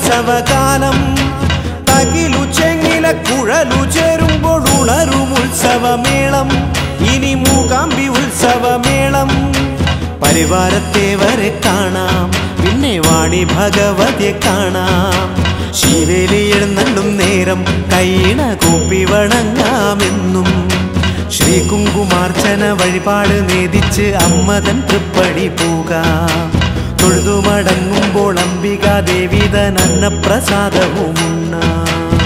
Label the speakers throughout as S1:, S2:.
S1: ഉത്സവകാലം തകിലു ചെങ്ങില കുഴലു ചേരുമ്പോൾ ഉണരും ഉത്സവമേളം ഇനി മൂകാംബി ഉത്സവമേളം പരിവാരത്തെ വരെ കാണാം പിന്നെ വാണി ഭഗവതിയെ കാണാം ശിവേലി എഴുന്നള്ളും നേരം കൈയിണ കൂപ്പി വണങ്ങാമെന്നും ശ്രീ കുങ്കുമാർച്ചന വഴിപാട് നേദിച്ച് അമ്മതൻ തൃപ്പടി പോകാം തൊഴുതുമടങ്ങുമ്പോൾ അംബിക ദേവിതൻ അന്നപ്രസാദവും ഉണ്ണാം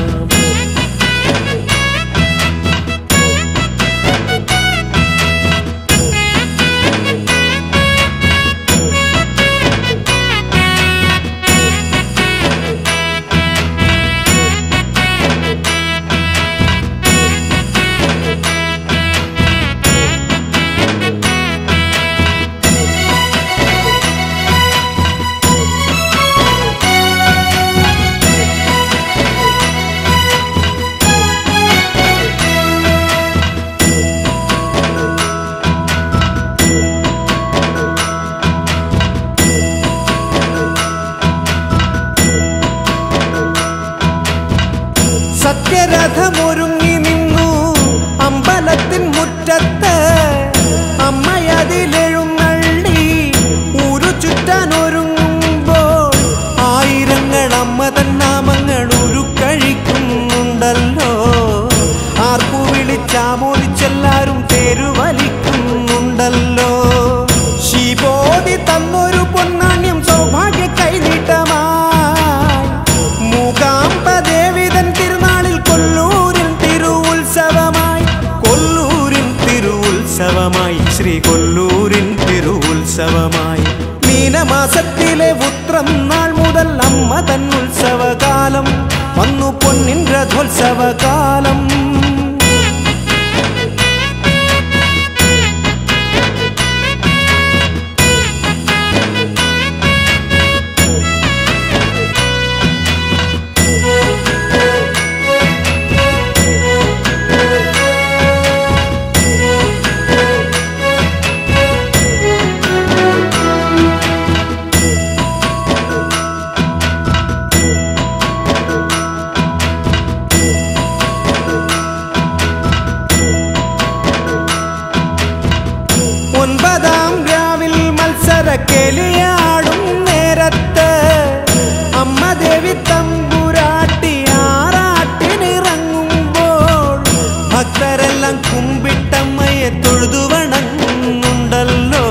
S1: സത്യരഥമൊരുങ്ങി നിന്നു അമ്പലത്തിൻ മുറ്റത്ത് അമ്മയതിലെഴുന്നള്ളി ഊരു ചുറ്റാൻ ഒരുങ്ങുമ്പോൾ ആയിരങ്ങൾ അമ്മ തൻ നാമങ്ങൾ ഉരുക്കഴിക്കുന്നുണ്ടല്ലോ ആർക്കു വിളിച്ചാമോദിച്ചെല്ലാരും തേരുവലിക്കുന്നുണ്ടല്ലോ ശിവോതി തന്നൊരു പൊന്നാണ്യം സൗഭാഗ്യ കൈനീട്ടമായി മൂകാംബ ദേവിതൻ തിരുനാളിൽ കൊല്ലൂരിൻ തിരുവുത്സവമായി കൊല്ലൂരിൻ തിരുവുത്സവമായി ശ്രീ കൊല്ലൂരിൻ തിരുവുത്സവമായി മീനമാസത്തിലെ ഉത്രം നാൾ മുതൽ അമ്മ തൻ ഉത്സവകാലം വന്നു പൊന്നിൻ രഥോത്സവകാലം ഒൻപതാം രാവിൽ മത്സര കെലിയാടും നേരത്ത് അമ്മ ദേവി തമ്പുരാട്ടി ആറാട്ടിനിറങ്ങുമ്പോൾ ഭക്തരെല്ലാം കുമ്പിട്ടമ്മയെ തൊഴുതു വണങ്ങുന്നുണ്ടല്ലോ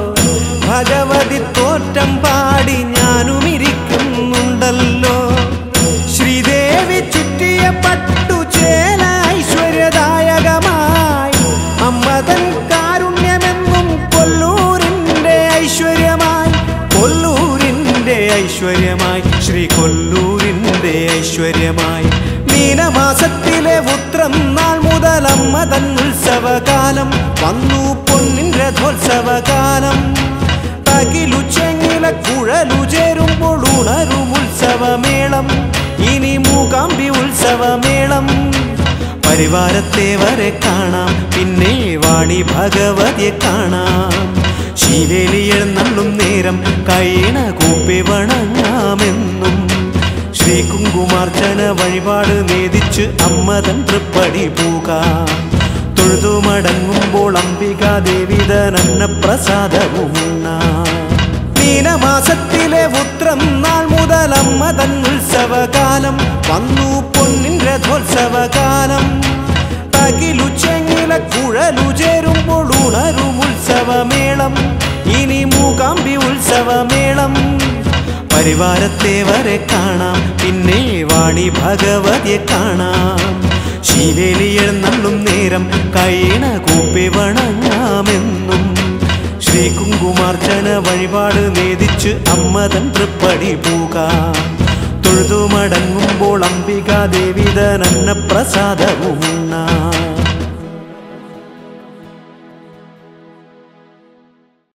S1: ഭഗവതി തോറ്റം പാടി ഞാനും ഇരിക്കുന്നുണ്ടല്ലോ ശ്രീദേവി ചുറ്റിയ പട്ടു ചേല ഐശ്വര്യദായകമായി അമ്മതൻ കാരുണ്യമെന്നും കൊല്ലൂരിൻ്റെ ഐശ്വര്യമായി കൊല്ലൂരിൻ്റെ ഐശ്വര്യമായി ശ്രീ കൊല്ലൂരിൻ്റെ ഐശ്വര്യമായി മീനമാസത്തിലെ ഉത്രം നാൾ മുതൽ അമ്മ തൻ ഉത്സവകാലം വന്നു പൊന്നിൻ രഥോത്സവകാലം തകിലു ചെങ്ങില കുഴലു ചേരുമ്പോൾ ഉണരും ഉത്സവമേളം ഇനി മൂകാംബി ഉത്സവമേളം പരിവാരത്തെ വരെ കാണാം പിന്നെ വാണി ഭഗവതിയെ കാണാം ശിവേലി എഴുന്നള്ളും നേരം കൈണ കൂപ്പി വണങ്ങാമെന്നും ശ്രീ കുങ്കുമാർച്ചന വഴിപാട് നേദിച്ച് അമ്മതൻ തൃപ്പടി പോകാം തൊഴുതുമടങ്ങുമ്പോൾ അംബിക ദേവിതൻ അന്നപ്രസാദവും ഉണ്ണാം മീനമാസത്തിലെ ഉത്രം നാൾ മുതൽ അമ്മ തൻ ഉത്സവകാലം വന്നു പൊന്നിൻ രഥോത്സവകാലം തകിലു ചെങ്ങില കുഴലു ചേരുമ്പോൾ ഉണരും ഉത്സവമേളം ഇനി മൂകാംബി ഉത്സവമേളം പരിവാരത്തെ വരെ കാണാം പിന്നെ വാണി ഭഗവതിയെ കാണാം ശിവേലി എഴുന്നള്ളും നേരം കൈണ കൂപ്പി വണങ്ങാമെന്നും ശ്രീ കുങ്കുമാർച്ചന വഴിപാട് നേദിച്ച് അമ്മതൻ തൃപ്പടി പോകാം തൊഴുതുമടങ്ങുമ്പോൾ അംബിക ദേവിതൻ അന്നപ്രസാദവും ഉണ്ണാം